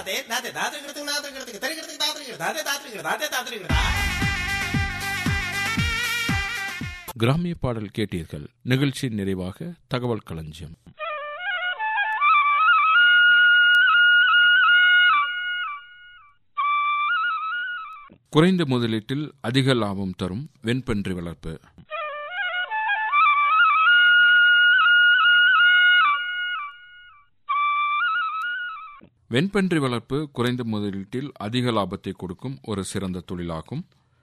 தாத்தே தாத்தே தாத்திரிக்கிறதுக்கு நாத்திரிக்கிறதுக்கு தெரிக்கிறதுக்கு தாத்திரிக்கிறது தாத்தே தாத்திரிக்கிறது தாத்தே தாத்திரிக்கிறதா கிராமிய பாடல் கேட்டீர்கள் நிகழ்ச்சி நிறைவாக தகவல் களஞ்சியம் குறைந்த முதலீட்டில் அதிக லாபம் தரும் வெண்பன்றி வளர்ப்பு வெண்பன்றி வளர்ப்பு குறைந்த முதலீட்டில் அதிக லாபத்தை கொடுக்கும் ஒரு சிறந்த தொழிலாகும்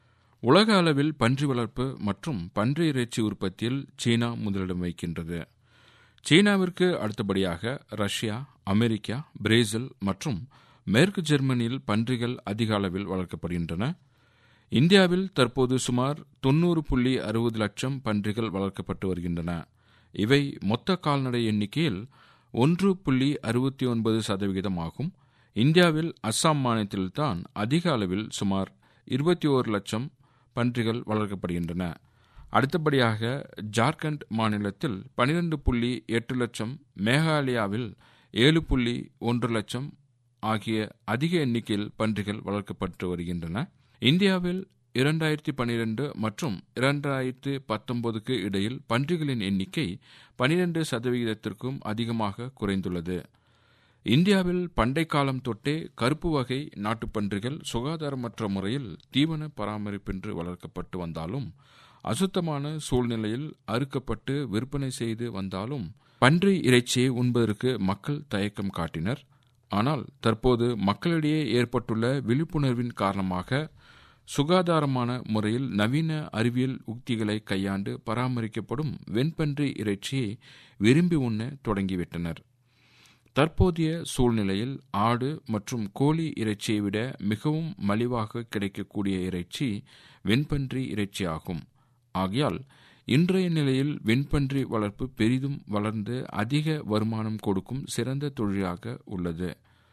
உலக அளவில் பன்றி வளர்ப்பு மற்றும் பன்றி இறைச்சி உற்பத்தியில் சீனா முதலிடம் வைக்கின்றது சீனாவிற்கு அடுத்தபடியாக ரஷ்யா அமெரிக்கா பிரேசில் மற்றும் மேற்கு ஜெர்மனியில் பன்றிகள் அதிக அளவில் வளர்க்கப்படுகின்றன இந்தியாவில் தற்போது சுமார் தொண்ணூறு புள்ளி அறுபது லட்சம் பன்றிகள் வளர்க்கப்பட்டு வருகின்றன இவை மொத்த கால்நடை எண்ணிக்கையில் ஒன்று புள்ளி அறுபத்தி ஒன்பது சதவிகிதம் ஆகும் இந்தியாவில் அஸ்ஸாம் மாநிலத்தில்தான் அதிக அளவில் சுமார் இருபத்தி ஓரு லட்சம் பன்றிகள் வளர்க்கப்படுகின்றன அடுத்தபடியாக ஜார்க்கண்ட் மாநிலத்தில் பனிரெண்டு புள்ளி எட்டு லட்சம் மேகாலயாவில் ஏழு புள்ளி ஒன்று லட்சம் ஆகிய அதிக எண்ணிக்கையில் பன்றிகள் வளர்க்கப்பட்டு வருகின்றன இந்தியாவில் இரண்டாயிரத்தி பனிரெண்டு மற்றும் இரண்டாயிரத்தி பத்தொன்பதுக்கு இடையில் பன்றிகளின் எண்ணிக்கை பனிரெண்டு சதவிகிதத்திற்கும் அதிகமாக குறைந்துள்ளது இந்தியாவில் பண்டை காலம் தொட்டே கருப்பு வகை நாட்டுப்பன்றிகள் சுகாதாரமற்ற முறையில் தீவன பராமரிப்பின்றி வளர்க்கப்பட்டு வந்தாலும் அசுத்தமான சூழ்நிலையில் அறுக்கப்பட்டு விற்பனை செய்து வந்தாலும் பன்றி இறைச்சியை உண்பதற்கு மக்கள் தயக்கம் காட்டினர் ஆனால் தற்போது மக்களிடையே ஏற்பட்டுள்ள விழிப்புணர்வின் காரணமாக சுகாதாரமான முறையில் நவீன அறிவியல் உக்திகளை கையாண்டு பராமரிக்கப்படும் வெண்பன்றி இறைச்சியை விரும்பி உண்ண தொடங்கிவிட்டனர் தற்போதைய சூழ்நிலையில் ஆடு மற்றும் கோழி இறைச்சியை விட மிகவும் மலிவாக கிடைக்கக்கூடிய இறைச்சி வெண்பன்றி இறைச்சி ஆகும் ஆகையால் இன்றைய நிலையில் வெண்பன்றி வளர்ப்பு பெரிதும் வளர்ந்து அதிக வருமானம் கொடுக்கும் சிறந்த தொழிலாக உள்ளது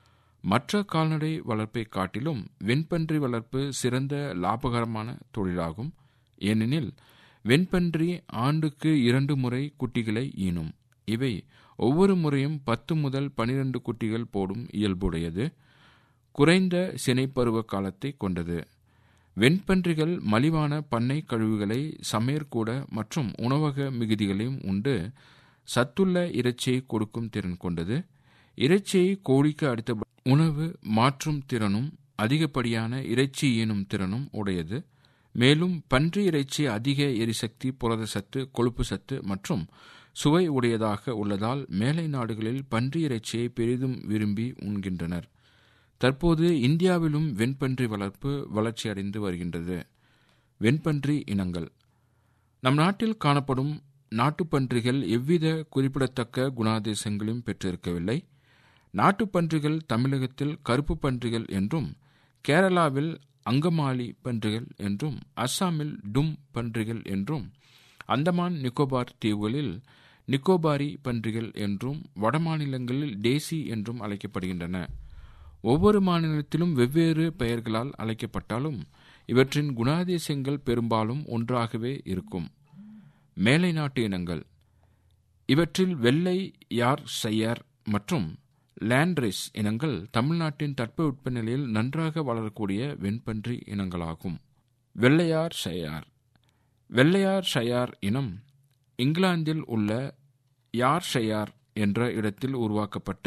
மற்ற கால்நடை வளர்ப்பை காட்டிலும் வெண்பன்றி வளர்ப்பு சிறந்த லாபகரமான தொழிலாகும் ஏனெனில் வெண்பன்றி ஆண்டுக்கு இரண்டு முறை குட்டிகளை ஈனும் இவை ஒவ்வொரு முறையும் பத்து முதல் பனிரெண்டு குட்டிகள் போடும் இயல்புடையது குறைந்த சினைப்பருவ காலத்தை கொண்டது வெண்பன்றிகள் மலிவான பண்ணை கழிவுகளை சமையற்கூட மற்றும் உணவக மிகுதிகளையும் உண்டு சத்துள்ள இறைச்சியை கொடுக்கும் திறன் கொண்டது இறைச்சியை கோழிக்கு அடுத்த உணவு மாற்றும் திறனும் அதிகப்படியான இறைச்சி ஈனும் திறனும் உடையது மேலும் பன்றி இறைச்சி அதிக எரிசக்தி புரத சத்து கொழுப்பு சத்து மற்றும் சுவை உடையதாக உள்ளதால் மேலை நாடுகளில் பன்றி இறைச்சியை பெரிதும் விரும்பி உண்கின்றனர் தற்போது இந்தியாவிலும் வெண்பன்றி வளர்ப்பு வளர்ச்சியடைந்து வருகின்றது வெண்பன்றி இனங்கள் நம் நாட்டில் காணப்படும் நாட்டுப்பன்றிகள் எவ்வித குறிப்பிடத்தக்க குணாதிசயங்களையும் பெற்றிருக்கவில்லை நாட்டுப்பன்றிகள் தமிழகத்தில் கருப்பு பன்றிகள் என்றும் கேரளாவில் அங்கமாலி பன்றிகள் என்றும் அஸ்ஸாமில் டும் பன்றிகள் என்றும் அந்தமான் நிக்கோபார் தீவுகளில் நிக்கோபாரி பன்றிகள் என்றும் வடமாநிலங்களில் டேசி என்றும் அழைக்கப்படுகின்றன ஒவ்வொரு மாநிலத்திலும் வெவ்வேறு பெயர்களால் அழைக்கப்பட்டாலும் இவற்றின் குணாதிசயங்கள் பெரும்பாலும் ஒன்றாகவே இருக்கும் மேலை நாட்டு இனங்கள் இவற்றில் வெள்ளை யார் செய்யார் மற்றும் லேண்ட்ரைஸ் இனங்கள் தமிழ்நாட்டின் தட்பவெப்பநிலையில் நன்றாக வளரக்கூடிய வெண்பன்றி இனங்களாகும் வெள்ளையார் ஷயார் வெள்ளையார் ஷயார் இனம் இங்கிலாந்தில் உள்ள யார் ஷயார் என்ற இடத்தில் உருவாக்கப்பட்ட